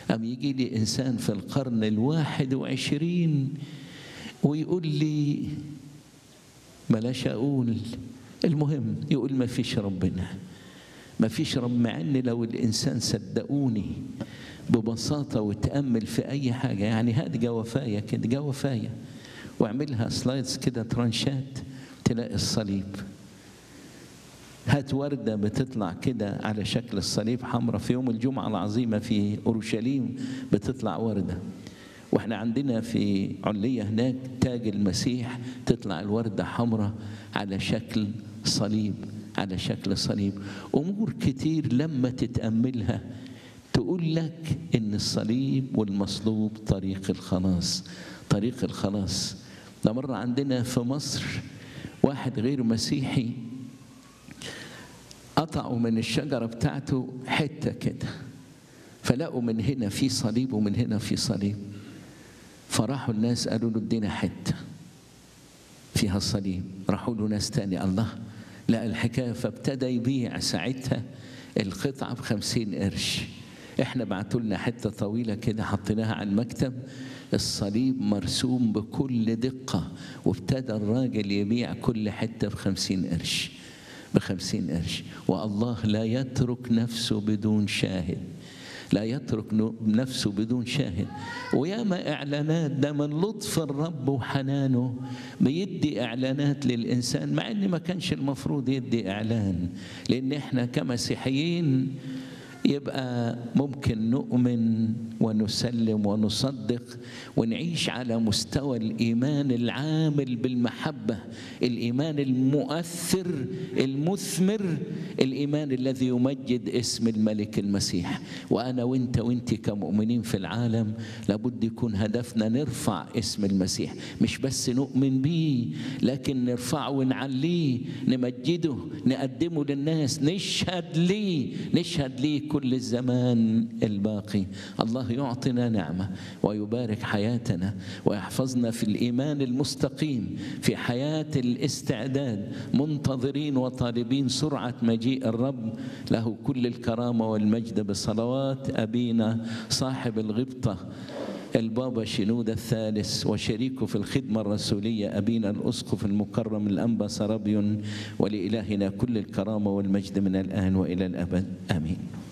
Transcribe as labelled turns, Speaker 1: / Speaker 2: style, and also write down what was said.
Speaker 1: أم يجي لي إنسان في القرن الواحد وعشرين ويقول لي بلاش أقول المهم يقول ما فيش ربنا ما فيش رب مع ان لو الانسان صدقوني ببساطه وتامل في اي حاجه يعني هات جوافايه كده جوافايه واعملها سلايدز كده ترانشات تلاقي الصليب هات وردة بتطلع كده على شكل الصليب حمراء في يوم الجمعة العظيمة في أورشليم بتطلع وردة واحنا عندنا في علية هناك تاج المسيح تطلع الوردة حمراء على شكل صليب على شكل صليب امور كتير لما تتاملها تقول لك ان الصليب والمصلوب طريق الخلاص طريق الخلاص ده مره عندنا في مصر واحد غير مسيحي قطعوا من الشجره بتاعته حته كده فلقوا من هنا في صليب ومن هنا في صليب فراحوا الناس قالوا له ادينا حته فيها الصليب راحوا له ناس تاني الله لا الحكاية فابتدى يبيع ساعتها القطعة بخمسين قرش احنا بعتوا لنا حتة طويلة كده حطيناها على المكتب الصليب مرسوم بكل دقة وابتدى الراجل يبيع كل حتة بخمسين قرش بخمسين قرش والله لا يترك نفسه بدون شاهد لا يترك نفسه بدون شاهد وياما اعلانات ده من لطف الرب وحنانه بيدي اعلانات للانسان مع ان ما كانش المفروض يدي اعلان لان احنا كمسيحيين يبقى ممكن نؤمن ونسلم ونصدق ونعيش على مستوى الايمان العامل بالمحبه الايمان المؤثر المثمر الايمان الذي يمجد اسم الملك المسيح وانا وانت وانت كمؤمنين في العالم لابد يكون هدفنا نرفع اسم المسيح مش بس نؤمن بيه لكن نرفعه ونعليه نمجده نقدمه للناس نشهد ليه نشهد ليه كل الزمان الباقي الله يعطينا نعمه ويبارك حياتنا ويحفظنا في الايمان المستقيم في حياه الاستعداد منتظرين وطالبين سرعه مجيء الرب له كل الكرامه والمجد بصلوات ابينا صاحب الغبطه البابا شنودة الثالث وشريكه في الخدمة الرسولية أبينا الأسقف المكرم الأنبا سرابيون ولإلهنا كل الكرامة والمجد من الآن وإلى الأبد آمين